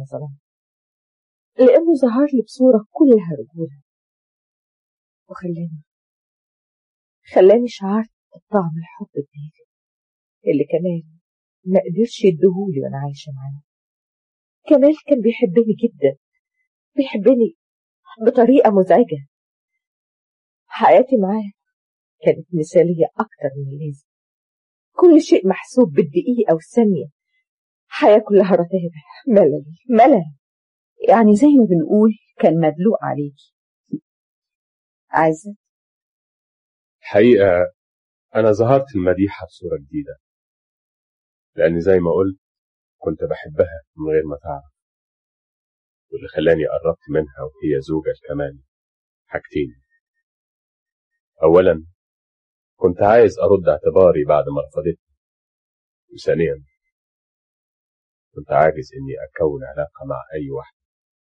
أنا ظلمت لأنه ظهر لي بصورة كلها رجولة وخلاني خلاني شعرت بطعم الحب بنيلي اللي كمال ما قدرش يديهولي وأنا عايشة معاه كمال كان بيحبني جدا بيحبني بطريقة مزعجة حياتي معاه كانت مثالية أكتر من اللازم كل شيء محسوب بالدقيقة والثانية حياة كلها رتابة ملل ملل يعني زي ما بنقول كان مدلوق عليكي عزت الحقيقة أنا ظهرت المديحة بصورة جديدة لأن زي ما قلت كنت بحبها من غير ما تعرف واللي خلاني قربت منها وهي زوجة كمان حاجتين أولا كنت عايز أرد اعتباري بعد ما رفضتني وثانيا كنت عاجز إني أكون علاقة مع أي واحدة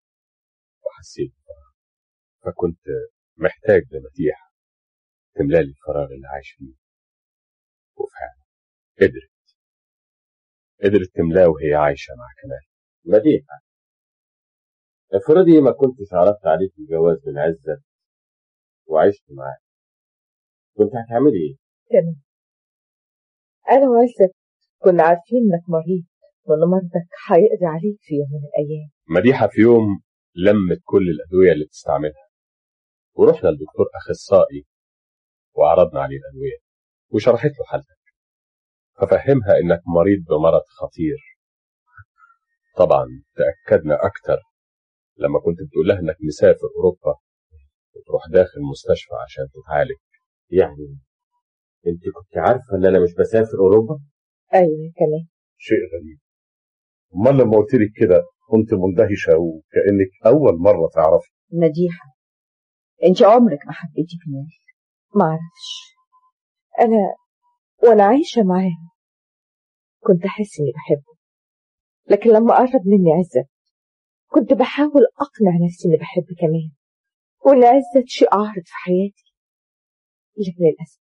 وحسيت بفراغ فكنت محتاج لمديحة تملالي الفراغ اللي عايش فيه وفعلا قدرت قدرت تملاه وهي عايشة مع كمال مديحة افرضي ما كنتش عرضت عليك الجواز من عزت وعشت معاك كنت هتعملي ايه؟ تمام أنا وعزت كنا عارفين إنك مريض وإن مرضك هيقضي عليك في يوم من الأيام مديحة في يوم لمت كل الأدوية اللي بتستعملها ورحنا لدكتور أخصائي وعرضنا عليه الأدوية وشرحت له حالتك ففهمها إنك مريض بمرض خطير طبعا تأكدنا أكتر لما كنت بتقول لها إنك مسافر أوروبا وتروح داخل مستشفى عشان تتعالج يعني انت كنت عارفة ان انا مش بسافر اوروبا؟ أيوة كمان شيء غريب امال لما قلت لك كده كنت مندهشه وكانك اول مره تعرفي مديحة انت عمرك ما حبيتي كمال معرفش أنا وأنا عايشة معاه كنت أحس إني بحبه لكن لما قرب مني عزت كنت بحاول أقنع نفسي إني بحب كمان وإن عزت شيء عارض في حياتي لكن للأسف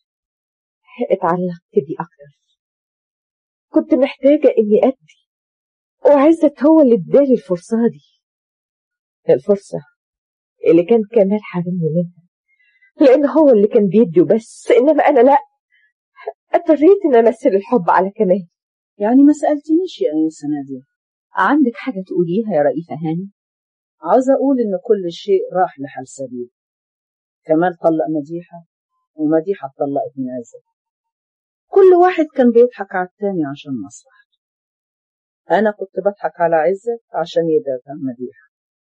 اتعلقت بيه أكتر كنت محتاجة إني أدي وعزت هو اللي ادالي الفرصة دي الفرصة اللي كان كمال حارمني منها لأن هو اللي كان بيدي وبس إنما أنا لأ اضطريت إن أمثل الحب على كمال يعني ما سألتنيش يا أنسة نادية عندك حاجة تقوليها يا رئيفة هاني عاوزة أقول إن كل شيء راح لحال سبيل كمال طلق مديحة ومديحة اتطلقت من عزت كل واحد كان بيضحك على التاني عشان مصلحته أنا كنت بضحك على عزت عشان يبعد عن مديحة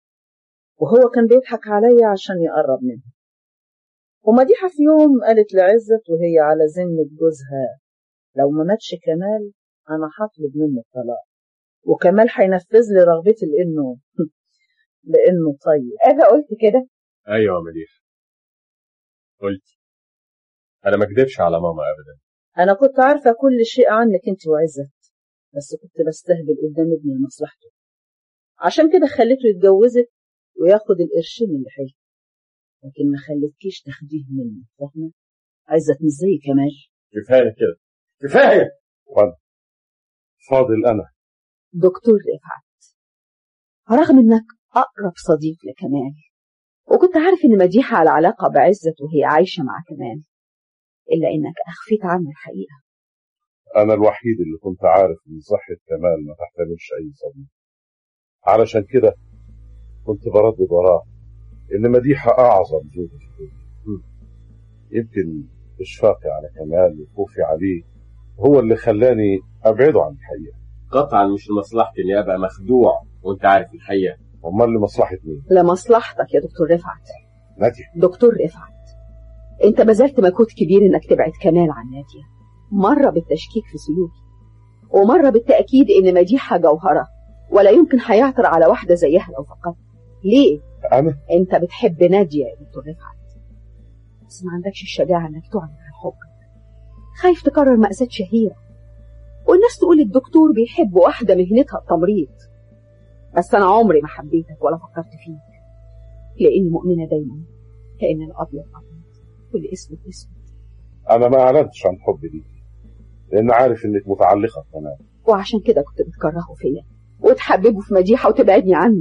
وهو كان بيضحك عليا عشان يقرب منها ومديحة في يوم قالت لعزت وهي على ذمة جوزها لو ما ماتش كمال أنا هطلب منه الطلاق وكمال هينفذ لي رغبتي لأنه لأنه طيب أنا قلت كده أيوة يا مديحة قلت أنا ما أكدبش على ماما أبدا أنا كنت عارفة كل شيء عنك أنت وعزت بس كنت بستهبل قدام ابني لمصلحته عشان كده خليته يتجوزك وياخد القرشين اللي حلو لكن ما خليتكيش تاخديه مني فاهمة عزت مش زي كمال كفاية كده كفاية وانا فاضل انا دكتور رفعت رغم انك اقرب صديق لكمال وكنت عارف ان مديحة على علاقة بعزت وهي عايشة مع كمال الا انك اخفيت عنه الحقيقة انا الوحيد اللي كنت عارف ان صحه كمال ما تحتملش اي صدمه علشان كده كنت بردد وراه ان مديحه اعظم زوجة في الدنيا يمكن اشفاقي على كمال وخوفي عليه هو اللي خلاني ابعده عن الحقيقه قطعا مش لمصلحتي اني ابقى مخدوع وانت عارف الحقيقة امال لمصلحه مين لمصلحتك يا دكتور رفعت ناديه دكتور رفعت انت بذلت مجهود كبير انك تبعد كمال عن نادية مرة بالتشكيك في سلوكي ومرة بالتأكيد ان مديحة جوهرة ولا يمكن هيعثر على واحدة زيها لو فقدت ليه؟ انا انت بتحب نادية يا دكتور رفعت بس ما عندكش الشجاعة انك تعلن عن حبك خايف تكرر مأساة شهيرة والناس تقول الدكتور بيحب واحدة مهنتها التمريض بس أنا عمري ما حبيتك ولا فكرت فيك لأني مؤمنة دايما كأن الأبيض أبيض والأسود أسود انا ما اعلنتش عن حبي ليكي لان عارف انك متعلقه بكمال وعشان كده كنت بتكرهه فيا وتحببه في مديحة وتبعدني عنه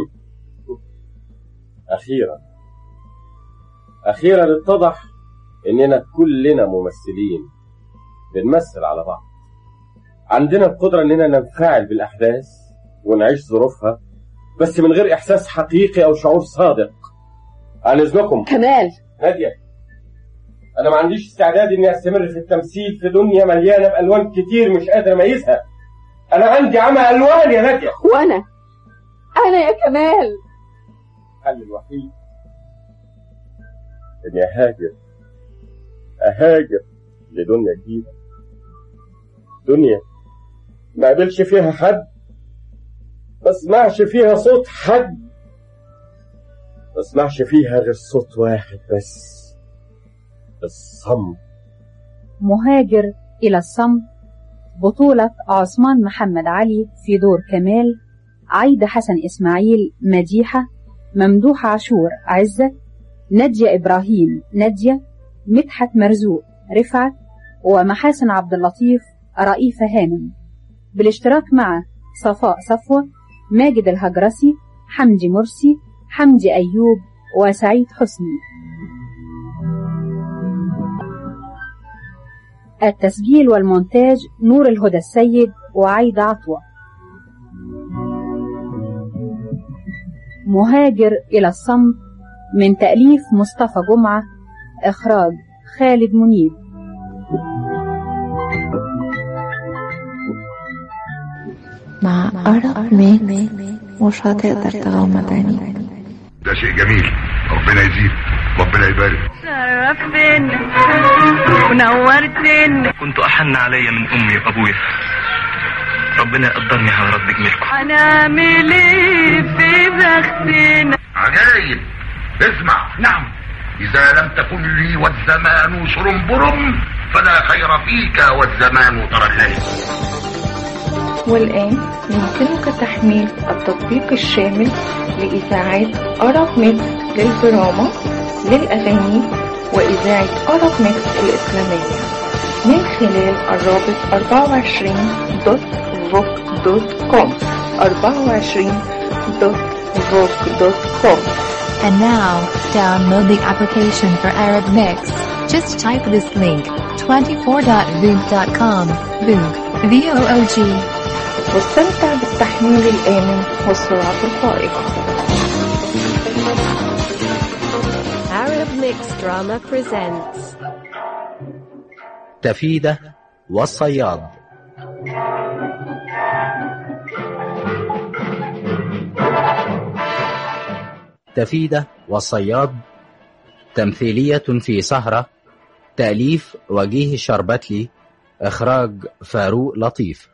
أخيرا أخيرا اتضح إننا كلنا ممثلين بنمثل على بعض عندنا القدرة إننا ننفعل بالأحداث ونعيش ظروفها بس من غير إحساس حقيقي أو شعور صادق عن إذنكم كمال نادية أنا ما عنديش استعداد إني أستمر في التمثيل في دنيا مليانة بألوان كتير مش قادر أميزها أنا عندي عمى ألوان يا نادية وأنا أنا يا كمال الحل الوحيد إني أهاجر أهاجر لدنيا جديدة دنيا ما قابلش فيها حد ما اسمعش فيها صوت حد ما اسمعش فيها غير صوت واحد بس الصمت مهاجر إلى الصمت بطولة عثمان محمد علي في دور كمال عايدة حسن إسماعيل مديحة ممدوح عاشور عزت نادية إبراهيم نادية مدحت مرزوق رفعت ومحاسن عبد اللطيف رئيفة هانم بالاشتراك مع صفاء صفوة ماجد الهجرسي حمدي مرسي حمدي أيوب وسعيد حسني التسجيل والمونتاج نور الهدى السيد وعايدة عطوة مهاجر إلى الصمت من تأليف مصطفى جمعة إخراج خالد منيب مع أرق ميكس مش هتقدر تغمض عينيك ده شيء جميل ربنا يزيد ربنا يبارك شرفتنا ونورتنا كنت أحن علي من أمي وأبويا ربنا يقدرني على رد جميلكم هنعمل ايه في بختنا عجايب اسمع نعم إذا لم تكن لي والزمان شرنبرم فلا خير فيك والزمان ترى والآن يمكنك تحميل التطبيق الشامل لإذاعات أرب ميكس للدراما للأغاني وإذاعة أرب ميكس الإسلامية من خلال الرابط 24.voc.com 24.voc.com And now, download the application for Arab Mix. Just type this link, 24.voog.com. Voog. V-O-O-G. واستمتع بالتحميل الآمن والسرعة الفائقة. Arab Mix Drama presents تفيدة والصياد تفيدة والصياد تمثيلية في سهرة تأليف وجيه الشربتلي إخراج فاروق لطيف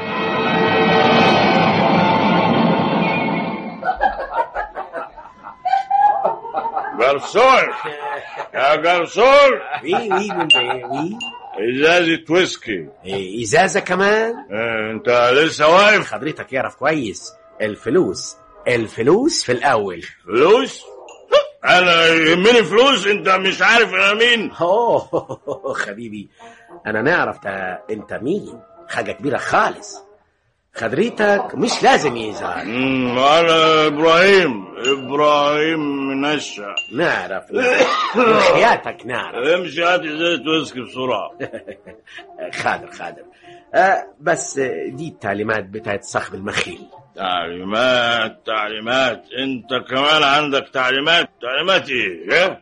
جرسون يا جرسون وي وي من بيه وي ازازة ويسكي إيه، ازازة كمان إيه، انت لسه واقف حضرتك يعرف كويس الفلوس الفلوس في الاول فلوس انا يهمني فلوس انت مش عارف انا مين اوه حبيبي انا نعرف تا انت مين حاجة كبيرة خالص خدريتك مش لازم يظهر أمم، انا ابراهيم ابراهيم منشا نعرف نعرف. حياتك نعرف امشي هات ازازة ويسكي بسرعة خادر خادر آه بس دي التعليمات بتاعت صاحب المخيل تعليمات تعليمات انت كمان عندك تعليمات تعليمات ايه إيه؟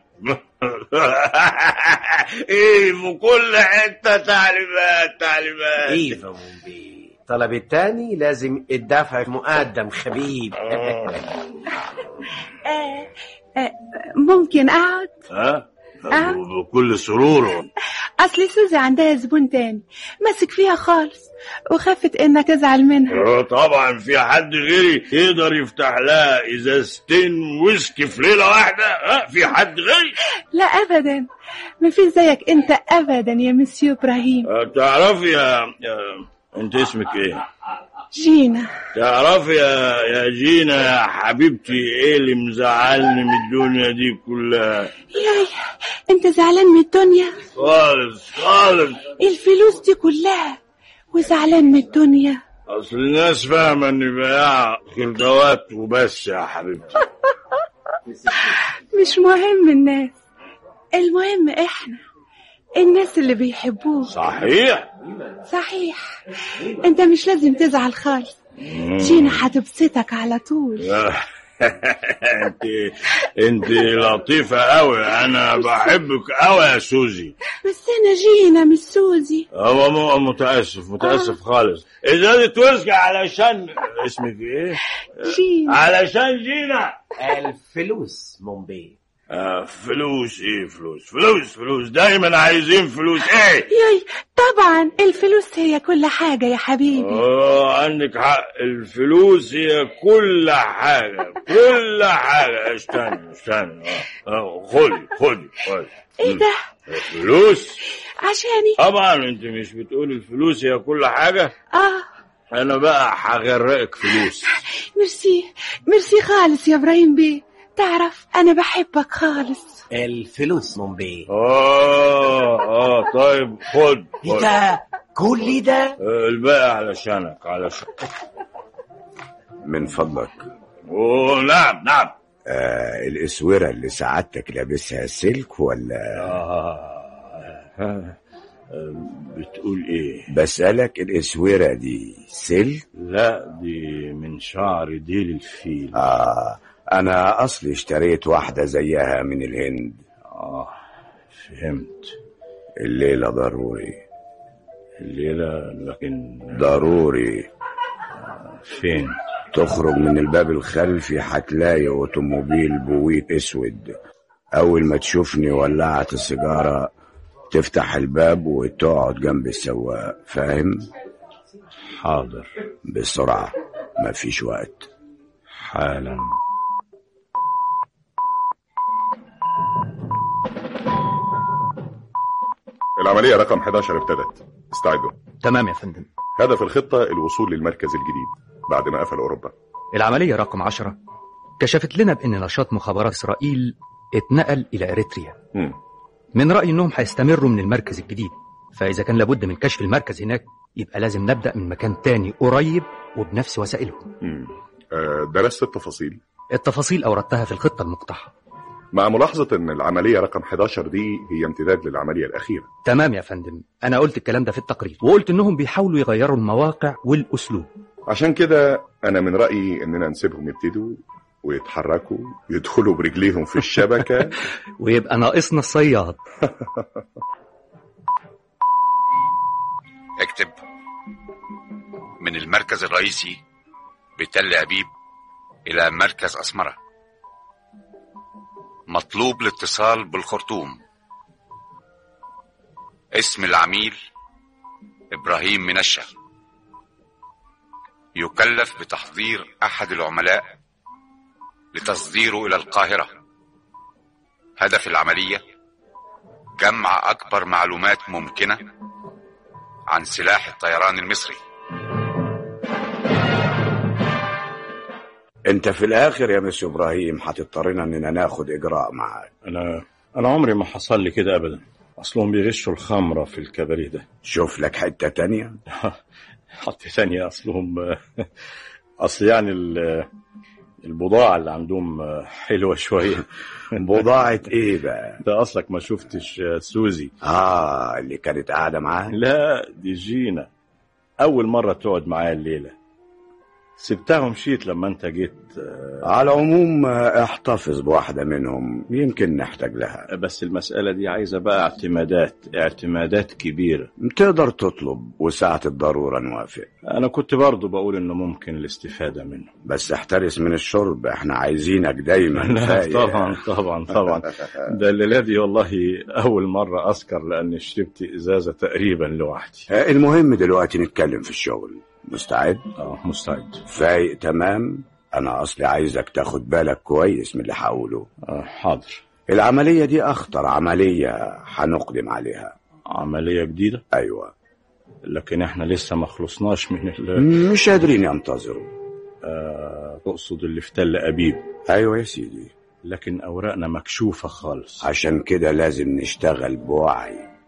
ايه في كل حتة تعليمات تعليمات ايه فمون بيه طلب التاني لازم الدفع مقدم خبيب ممكن اقعد ها آه. بكل سرور اصل سوزي عندها زبون تاني ماسك فيها خالص وخافت انها تزعل منها آه، طبعا في حد غيري يقدر يفتح لها ازازتين ويسكي في ليله واحده ها في حد غيري لا ابدا ما في زيك انت ابدا يا مسيو ابراهيم آه، تعرفي يا, يا انت اسمك ايه جينا تعرفي يا يا جينا يا حبيبتي ايه اللي مزعلني من الدنيا دي كلها ياي انت زعلان من الدنيا خالص خالص الفلوس دي كلها وزعلان من الدنيا اصل الناس فاهمه اني بياع خردوات وبس يا حبيبتي مش مهم الناس المهم احنا الناس اللي بيحبوك صحيح صحيح انت مش لازم تزعل خالص جينا هتبسطك على طول انت انت لطيفه قوي انا بحبك قوي يا سوزي بس انا جينا مش سوزي هو م- متاسف متاسف خالص ازازه ويسكي علشان اسمك ايه جينا علشان جينا الفلوس مومبي آه فلوس ايه فلوس فلوس فلوس دايما عايزين فلوس ايه ياي طبعا الفلوس هي كل حاجة يا حبيبي اه عندك حق الفلوس هي كل حاجة كل حاجة استنى استنى اه اه خدي خدي خدي ايه ده فلوس عشاني طبعا انت مش بتقول الفلوس هي كل حاجة اه انا بقى هغرقك فلوس ميرسي ميرسي خالص يا ابراهيم بيه تعرف انا بحبك خالص الفلوس مومبي اه اه طيب خد ايه خد. ده كل ده آه، الباقي علشانك علشان من فضلك اوه نعم نعم آه الاسوره اللي سعادتك لابسها سلك ولا آه. بتقول ايه بسألك الاسوره دي سلك لا دي من شعر ديل الفيل آه انا اصلي اشتريت واحده زيها من الهند اه فهمت الليله ضروري الليلة لكن ضروري فين تخرج من الباب الخلفي هتلاقي اوتوموبيل بويك اسود اول ما تشوفني ولعت السيجاره تفتح الباب وتقعد جنب السواق فاهم حاضر بسرعه مفيش وقت حالا العملية رقم 11 ابتدت استعدوا تمام يا فندم هدف الخطة الوصول للمركز الجديد بعد ما قفل أوروبا العملية رقم عشرة كشفت لنا بأن نشاط مخابرات إسرائيل اتنقل إلى إريتريا مم. من رأيي أنهم هيستمروا من المركز الجديد فإذا كان لابد من كشف المركز هناك يبقى لازم نبدأ من مكان تاني قريب وبنفس وسائلهم مم. آه، درست التفاصيل التفاصيل أوردتها في الخطة المقترحة مع ملاحظة أن العملية رقم 11 دي هي امتداد للعملية الأخيرة تمام يا فندم أنا قلت الكلام ده في التقرير وقلت إنهم بيحاولوا يغيروا المواقع والأسلوب عشان كده أنا من رأيي أننا نسيبهم يبتدوا ويتحركوا يدخلوا برجليهم في الشبكة ويبقى ناقصنا الصياد اكتب من المركز الرئيسي بتل أبيب إلى مركز أسمرة مطلوب الاتصال بالخرطوم اسم العميل إبراهيم منشا يكلف بتحضير أحد العملاء لتصديره إلى القاهرة هدف العملية جمع أكبر معلومات ممكنة عن سلاح الطيران المصري انت في الاخر يا مس ابراهيم هتضطرنا اننا ناخد اجراء معاك انا انا عمري ما حصل لي كده ابدا اصلهم بيغشوا الخمره في الكباريه ده شوف لك حته تانية حتى ثانيه اصلهم اصل يعني ال- البضاعه اللي عندهم حلوه شويه بضاعة ايه بقى انت اصلك ما شفتش سوزي اه اللي كانت قاعده معاه لا دي جينا اول مره تقعد معايا الليله سبتها ومشيت لما انت جيت على العموم آه، احتفظ بواحده منهم يمكن نحتاج لها بس المساله دي عايزه بقى اعتمادات اعتمادات كبيره تقدر تطلب وساعة الضرورة نوافق انا كنت برضو بقول انه ممكن الاستفاده منه بس احترس من الشرب احنا عايزينك دايما لا فايق. طبعا طبعا طبعا ده الليله دي والله اول مره اذكر لاني شربت ازازه تقريبا لوحدي آه، المهم دلوقتي نتكلم في الشغل مستعد اه مستعد فايق تمام انا اصلي عايزك تاخد بالك كويس من اللي هقوله آه حاضر العملية دي اخطر عملية هنقدم عليها عمليه جديده ايوه لكن احنا لسه ما خلصناش من ال... مش قادرين ينتظروا آه تقصد اللي في تل ابيب ايوه يا سيدي لكن اوراقنا مكشوفه خالص عشان كده لازم نشتغل بوعي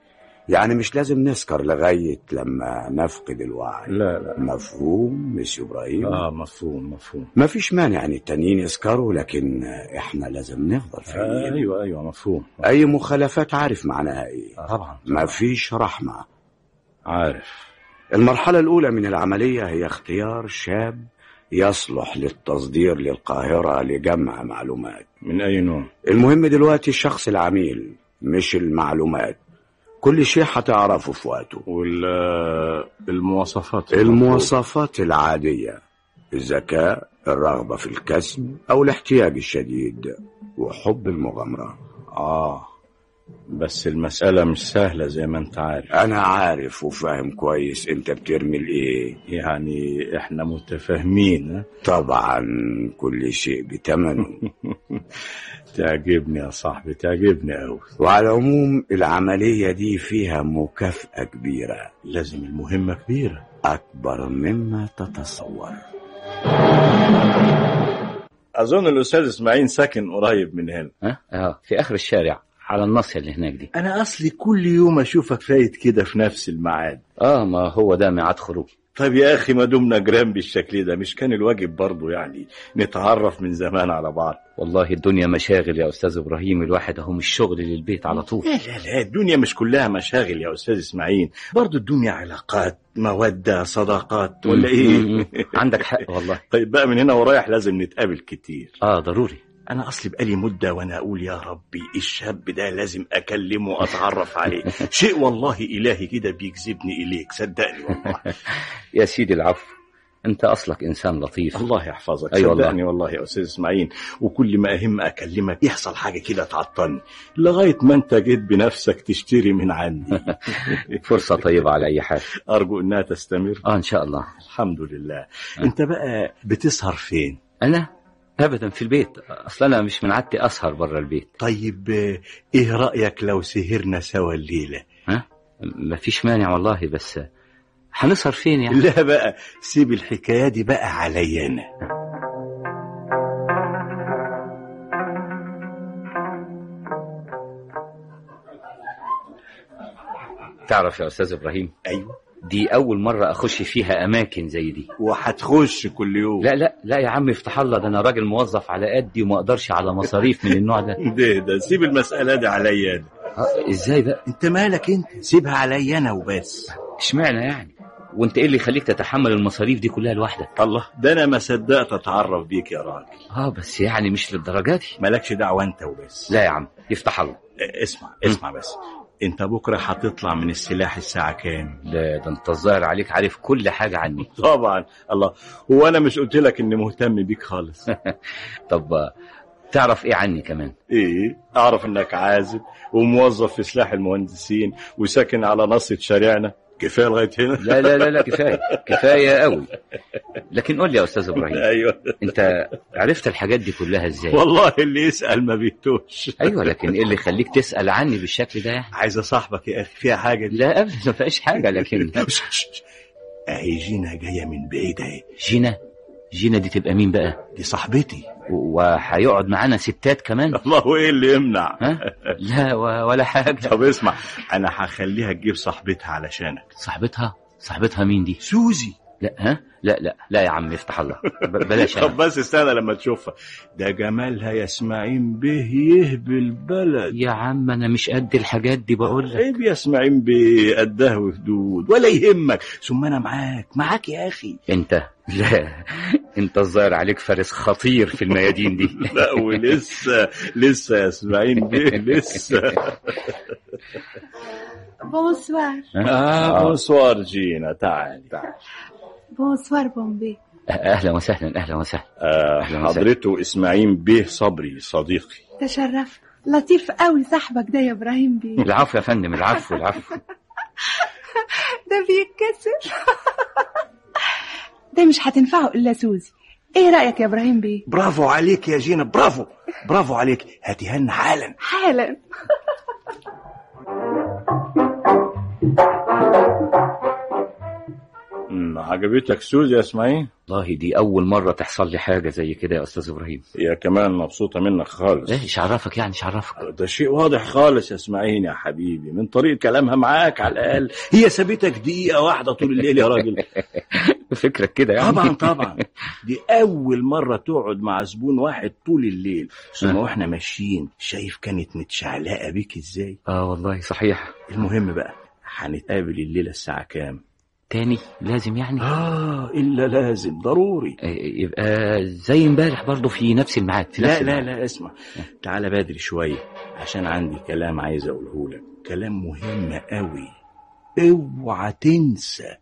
يعني مش لازم نسكر لغاية لما نفقد الوعي لا لا مفهوم مش إبراهيم اه مفهوم مفهوم ما فيش مانع ان التانيين يسكروا لكن احنا لازم نفضل آه فاهمين ايوه ايوه مفهوم اي مخالفات عارف معناها ايه طبعا ما فيش رحمة عارف المرحلة الأولى من العملية هي اختيار شاب يصلح للتصدير للقاهرة لجمع معلومات من اي نوع المهم دلوقتي الشخص العميل مش المعلومات كل شيء هتعرفه في وقته والمواصفات المواصفات العادية الذكاء الرغبة في الكسب أو الاحتياج الشديد وحب المغامرة اه بس المسألة مش سهلة زي ما انت عارف أنا عارف وفاهم كويس أنت بترمي الإيه يعني احنا متفاهمين ها؟ طبعا كل شيء بتمنه تعجبني يا صاحبي تعجبني أوي وعلى العموم العملية دي فيها مكافأة كبيرة لازم المهمة كبيرة أكبر مما تتصور أظن الأستاذ إسماعيل ساكن قريب من هنا ها اه في اخر الشارع على الناصيه اللي هناك دي أنا أصلي كل يوم أشوفك فايت كده في نفس الميعاد اه ما هو ده ميعاد خروج طيب يا أخي ما دمنا جيران بالشكل ده مش كان الواجب برضه يعني نتعرف من زمان على بعض والله الدنيا مشاغل يا استاذ ابراهيم الواحد اهو من الشغل للبيت على طول لا لا لا الدنيا مش كلها مشاغل يا أستاذ إسماعيل برضه الدنيا علاقات مودة صداقات ولا إيه م- م- عندك حق والله طيب بقى من هنا ورايح لازم نتقابل كتير اه ضروري انا اصلي بقالي مده وانا اقول يا ربي الشاب ده لازم اكلمه واتعرف عليه شيء والله الهي كده بيجذبني اليك صدقني والله يا سيدي العفو انت اصلك انسان لطيف الله يحفظك أي والله. صدقني والله يا استاذ اسماعيل وكل ما اهم اكلمك يحصل حاجه كده تعطلني لغايه ما انت جيت بنفسك تشتري من عندي فرصه طيبه على اي حال ارجو انها تستمر اه ان شاء الله الحمد لله انت بقى بتسهر فين انا ابدا في البيت اصل انا مش من عادتي اسهر بره البيت طيب آه، ايه رايك لو سهرنا سوا الليله ها مفيش مانع والله بس هنسهر فين يعني لا بقى سيب الحكايه دي بقى عليا انا تعرف يا استاذ ابراهيم ايوه دي اول مره اخش فيها اماكن زي دي وهتخش كل يوم لا لا لا يا عم افتح الله ده انا راجل موظف على قدي وما اقدرش على مصاريف من النوع ده ده ده سيب المساله دي عليا انا آه، ازاي بقى انت مالك انت سيبها عليا انا وبس اشمعنى يعني وانت ايه اللي يخليك تتحمل المصاريف دي كلها لوحدك الله ده انا ما صدقت اتعرف بيك يا راجل اه بس يعني مش للدرجه دي مالكش دعوه انت وبس لا يا عم يفتح الله اه، اسمع اسمع بس انت بكره هتطلع من السلاح الساعه كام ده ده انت الظاهر عليك عارف كل حاجه عني طبعا الله هو انا مش قلت لك اني مهتم بيك خالص طب آه، تعرف ايه عني كمان ايه اعرف انك عازب وموظف في سلاح المهندسين وساكن على نصة شارعنا كفايه لغايه هنا لا لا لا لا كفايه كفايه قوي لكن قول لي يا استاذ ابراهيم ايوه انت عرفت الحاجات دي كلها ازاي والله اللي يسال ما بيتوش ايوه لكن ايه اللي يخليك تسال عني بالشكل ده يعني عايز صاحبك يا اخي فيها حاجه دي لا ابدا ما فيهاش حاجه لكن اهي جينا جايه من بعيد اهي جينا جينا دي تبقى مين بقى دي صاحبتي و- وهيقعد معانا ستات كمان الله ايه اللي يمنع ها لا و- ولا حاجه طب اسمع انا هخليها تجيب صاحبتها علشانك صاحبتها صاحبتها مين دي سوزي لا ها لا لا لا يا عم افتح الله ب- بلاش طب أنا. بس استنى لما تشوفها ده جمالها يا اسماعيل به يهبل بلد يا عم انا مش قد الحاجات دي بقول لك عيب يا اسماعيل بقدها وخدود ولا يهمك ثم انا معاك معاك يا اخي انت لا انت الظاهر عليك فارس خطير في الميادين دي لا ولسه لسه يا اسماعيل بيه لسه بونسوار اه بونسوار جينا تعالي تعالي بونسوار بومبي اهلا وسهلا اهلا وسهلا آه أهلاً وسهلاً. حضرته اسماعيل بيه صبري صديقي تشرف لطيف قوي صاحبك ده يا ابراهيم بيه العفو يا فندم العفو العفو ده بيتكسر ده مش هتنفعه الا سوزي ايه رايك يا ابراهيم بيه برافو عليك يا جينا برافو برافو عليك هاتيها لنا حالا حالا أمم، عجبتك سوزي يا اسماعيل والله دي اول مره تحصل لي حاجه زي كده يا استاذ ابراهيم هي كمان مبسوطه منك خالص ايه ايش عرفك يعني ايش عرفك ده شيء واضح خالص يا اسماعيل يا حبيبي من طريقه كلامها معاك على الاقل هي سابتك دقيقه واحده طول الليل يا راجل فكرك كده يعني طبعا طبعا دي اول مره تقعد مع زبون واحد طول الليل ثم آه. واحنا ماشيين شايف كانت متشعلقه بيك ازاي اه والله صحيح المهم بقى هنتقابل الليله الساعه كام تاني لازم يعني اه الا لازم ضروري إيه، يبقى زي امبارح برضه في نفس الميعاد في نفس لا لا الميعاد. لا اسمع تعالى بدري شويه عشان عندي كلام عايز اقوله لك كلام مهم قوي اوعى تنسى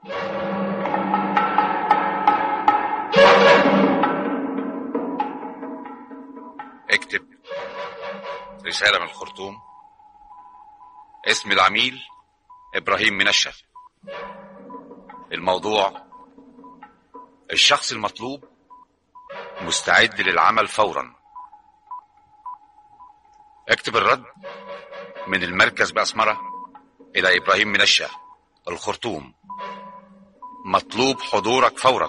اكتب رسالة من الخرطوم اسم العميل إبراهيم منشف الموضوع الشخص المطلوب مستعد للعمل فورا اكتب الرد من المركز بأسمرة إلى إبراهيم منشة الخرطوم مطلوب حضورك فورا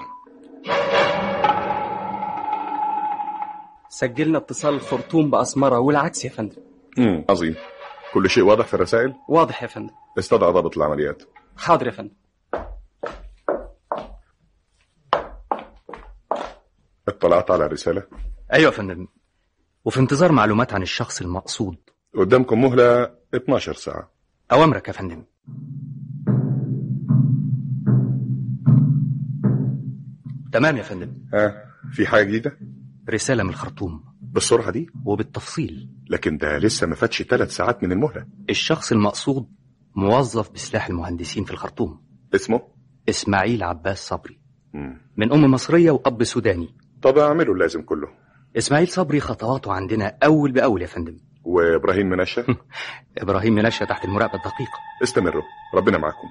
سجلنا اتصال الخرطوم بأسمرة والعكس يا فندم امم عظيم كل شيء واضح في الرسائل واضح يا فندم استدعى ضابط العمليات حاضر يا فندم اطلعت على الرسالة ايوه يا فندم وفي انتظار معلومات عن الشخص المقصود قدامكم مهلة 12 ساعة اوامرك يا فندم تمام يا فندم ها في حاجة جديدة رسالة من الخرطوم بالسرعة دي وبالتفصيل لكن ده لسه ما فاتش ثلاث ساعات من المهلة الشخص المقصود موظف بسلاح المهندسين في الخرطوم اسمه اسماعيل عباس صبري مم. من ام مصريه واب سوداني طب اعملوا اللازم كله اسماعيل صبري خطواته عندنا اول باول يا فندم وابراهيم منشة ابراهيم منشا تحت المراقبه الدقيقه استمروا ربنا معاكم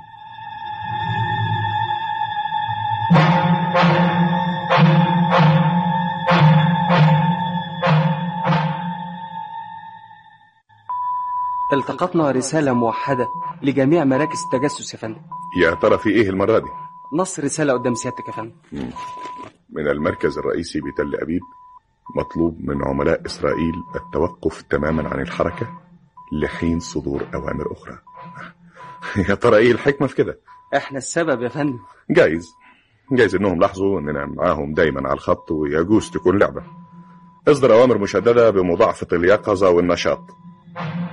التقطنا رسالة موحدة لجميع مراكز التجسس يا فندم يا ترى في ايه المرة دي نص رسالة قدام سيادتك يا فندم مم. من المركز الرئيسي بتل أبيب مطلوب من عملاء إسرائيل التوقف تماما عن الحركة لحين صدور أوامر أخرى يا ترى إيه الحكمة في كده احنا السبب يا فندم جايز جايز إنهم لاحظوا إننا معاهم دايما على الخط ويجوز تكون لعبة اصدر أوامر مشددة بمضاعفة اليقظة والنشاط